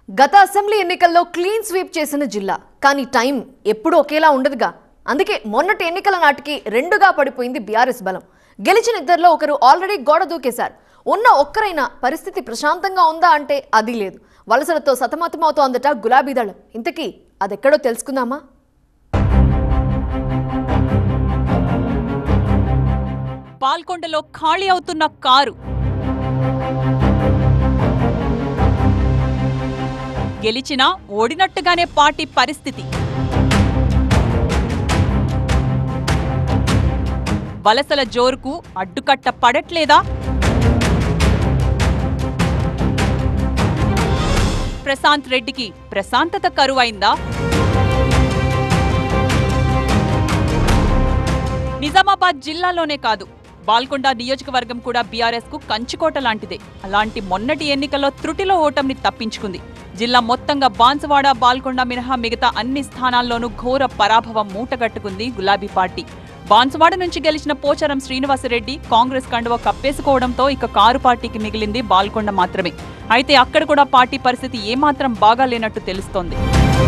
గత అసెంబ్లీ ఎన్నికల్లో clean sweep చేసిన జిల్లా కానీ టైం ఎప్పుడూ ఒకేలా ఉండదుగా అందుకే మొన్నటి ఎన్నికల నాటికి రెండుగా పడిపోయింది బీఆర్ఎస్ బలం గెలిచిన ఇద్దరిలో ఒకరు ఆల్రెడీ గోడ దూకేశారు ఉన్న ఒక్కరైనా పరిస్థితి ప్రశాంతంగా ఉందా అంటే అది లేదు వలసలతో సతమతమవుతోందట గులాబీ దళం ఇంతకీ అదెక్కడో తెలుసుకుందామా పాల్కొండలో ఖాళీ అవుతున్న కారు గెలిచినా ఓడినట్టుగానే పార్టీ పరిస్థితి వలసల జోరుకు అడ్డుకట్ట పడట్లేదా ప్రశాంత్ రెడ్డికి ప్రశాంతత కరువైందా నిజామాబాద్ జిల్లాలోనే కాదు బాల్కొండ నియోజకవర్గం కూడా బీఆర్ఎస్ కు కంచుకోట లాంటిదే అలాంటి మొన్నటి ఎన్నికల్లో త్రుటిలో ఓటమిని తప్పించుకుంది జిల్లా మొత్తంగా బాన్సువాడ బాల్కొండ మినహా మిగతా అన్ని స్థానాల్లోనూ ఘోర పరాభవం మూటగట్టుకుంది గులాబీ పార్టీ బాన్సువాడ నుంచి గెలిచిన పోచారం శ్రీనివాసరెడ్డి కాంగ్రెస్ కండువ కప్పేసుకోవడంతో ఇక కారు పార్టీకి మిగిలింది బాల్కొండ మాత్రమే అయితే అక్కడ కూడా పార్టీ పరిస్థితి ఏమాత్రం బాగా లేనట్టు తెలుస్తోంది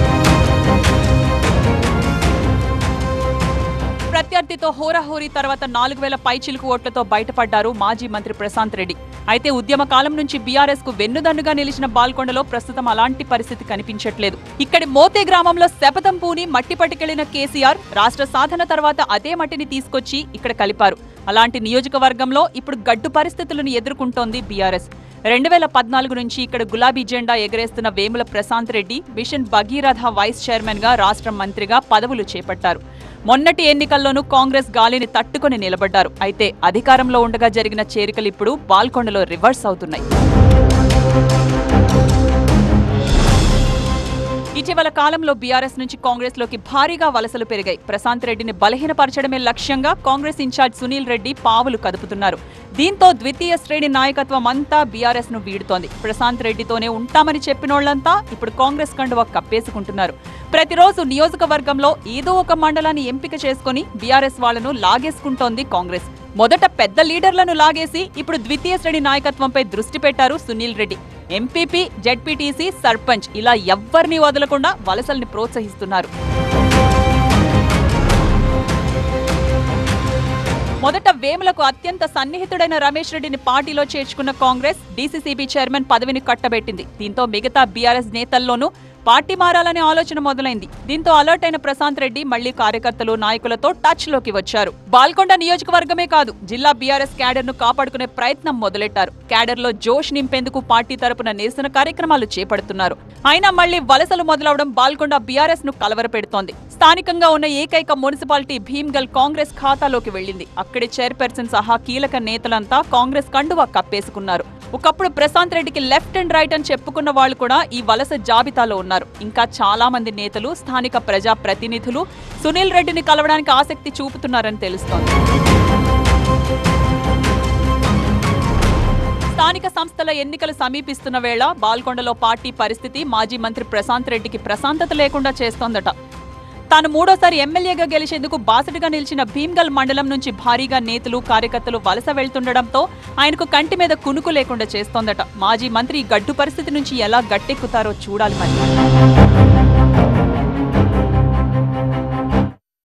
ప్రత్యర్థితో హోరాహోరీ తర్వాత నాలుగు వేల పైచిలుకు ఓట్లతో బయటపడ్డారు మాజీ మంత్రి ప్రశాంత్ రెడ్డి అయితే ఉద్యమ కాలం నుంచి బీఆర్ఎస్ కు వెన్నుదన్నుగా నిలిచిన బాల్కొండలో ప్రస్తుతం అలాంటి పరిస్థితి కనిపించట్లేదు ఇక్కడి మోతే గ్రామంలో శపథం పూని మట్టి పట్టుకెళ్లిన కేసీఆర్ రాష్ట్ర సాధన తర్వాత అదే మట్టిని తీసుకొచ్చి ఇక్కడ కలిపారు అలాంటి నియోజకవర్గంలో ఇప్పుడు గడ్డు పరిస్థితులను ఎదుర్కొంటోంది బీఆర్ఎస్ రెండు వేల పద్నాలుగు నుంచి ఇక్కడ గులాబీ జెండా ఎగరేస్తున్న Vemula Prashanth Reddy mission Bhagiratha vice chairman గా రాష్ట్ర మంత్రిగా పదవులు చేపట్టారు మొన్నటి ఎన్నికల్లోనూ కాంగ్రెస్ గాలిని తట్టుకొని నిలబడ్డారు అయితే అధికారంలో ఉండగా జరిగిన చేరికలు ఇప్పుడు బాల్కొండలో రివర్స్ అవుతున్నాయి ఇటీవల కాలంలో బీఆర్ఎస్ నుంచి కాంగ్రెస్ లోకి భారీగా వలసలు పెరిగాయి ప్రశాంత్ రెడ్డిని బలహీనపరచడమే లక్ష్యంగా కాంగ్రెస్ ఇన్ఛార్జ్ సునీల్ రెడ్డి పావులు కదుపుతున్నారు దీంతో ద్వితీయ శ్రేణి నాయకత్వం అంతా బీఆర్ఎస్ ను వీడుతోంది ప్రశాంత్ రెడ్డితోనే ఉంటామని చెప్పినోళ్లంతా ఇప్పుడు కాంగ్రెస్ కండువ కప్పేసుకుంటున్నారు ప్రతిరోజు నియోజకవర్గంలో ఏదో ఒక మండలాన్ని ఎంపిక చేసుకుని బీఆర్ఎస్ వాళ్లను లాగేసుకుంటోంది కాంగ్రెస్ మొదట పెద్ద లీడర్లను లాగేసి ఇప్పుడు ద్వితీయ శ్రేణి నాయకత్వంపై దృష్టి పెట్టారు సునీల్ రెడ్డి ఎంపీపీ జెడ్పీటీసీ సర్పంచ్ ఇలా ఎవ్వరిని వదలకుండా వలసల్ని ప్రోత్సహిస్తున్నారు మొదట వేములకు అత్యంత సన్నిహితుడైన రమేష్ రెడ్డిని పార్టీలో చేర్చుకున్న కాంగ్రెస్ డీసీసీబీ చైర్మన్ పదవిని కట్టబెట్టింది దీంతో మిగతా బీఆర్ఎస్ నేతల్లోనూ పార్టీ మారాలనే ఆలోచన మొదలైంది దీంతో అలర్ట్ అయిన ప్రశాంత్ రెడ్డి మళ్లీ కార్యకర్తలు నాయకులతో టచ్ లోకి వచ్చారు బాల్కొండ నియోజకవర్గమే కాదు జిల్లా బీఆర్ఎస్ క్యాడర్ ను కాపాడుకునే ప్రయత్నం మొదలెట్టారు క్యాడర్ లో జోష్ నింపేందుకు పార్టీ తరపున నిరసన కార్యక్రమాలు చేపడుతున్నారు అయినా మళ్లీ వలసలు మొదలవడం బాల్కొండ బీఆర్ఎస్ ను కలవరపెడుతోంది స్థానికంగా ఉన్న ఏకైక మున్సిపాలిటీ భీమ్గల్ కాంగ్రెస్ ఖాతాలోకి వెళ్లింది అక్కడి చైర్పర్సన్ సహా కీలక నేతలంతా కాంగ్రెస్ కండువా కప్పేసుకున్నారు ఒకప్పుడు ప్రశాంత్ రెడ్డికి లెఫ్ట్ అండ్ రైట్ అని చెప్పుకున్న వాళ్ళు కూడా ఈ వలస జాబితాలో ఉన్నారు ఇంకా చాలా మంది నేతలు స్థానిక ప్రజా ప్రతినిధులు సునీల్ రెడ్డిని కలవడానికి ఆసక్తి చూపుతున్నారని తెలుస్తోంది స్థానిక సంస్థల ఎన్నికలు సమీపిస్తున్న వేళ బాల్కొండలో పార్టీ పరిస్థితి మాజీ మంత్రి ప్రశాంత్ రెడ్డికి ప్రశాంతత లేకుండా చేస్తోందట తాను మూడోసారి ఎమ్మెల్యేగా గెలిచేందుకు బాసటగా నిలిచిన భీమ్గల్ మండలం నుంచి భారీగా నేతలు కార్యకర్తలు వలస వెళ్తుండడంతో ఆయనకు కంటి మీద కునుకు లేకుండా చేస్తోందట మాజీ మంత్రి ఈ గడ్డు పరిస్థితి నుంచి ఎలా గట్టెక్కుతారో చూడాలి మరి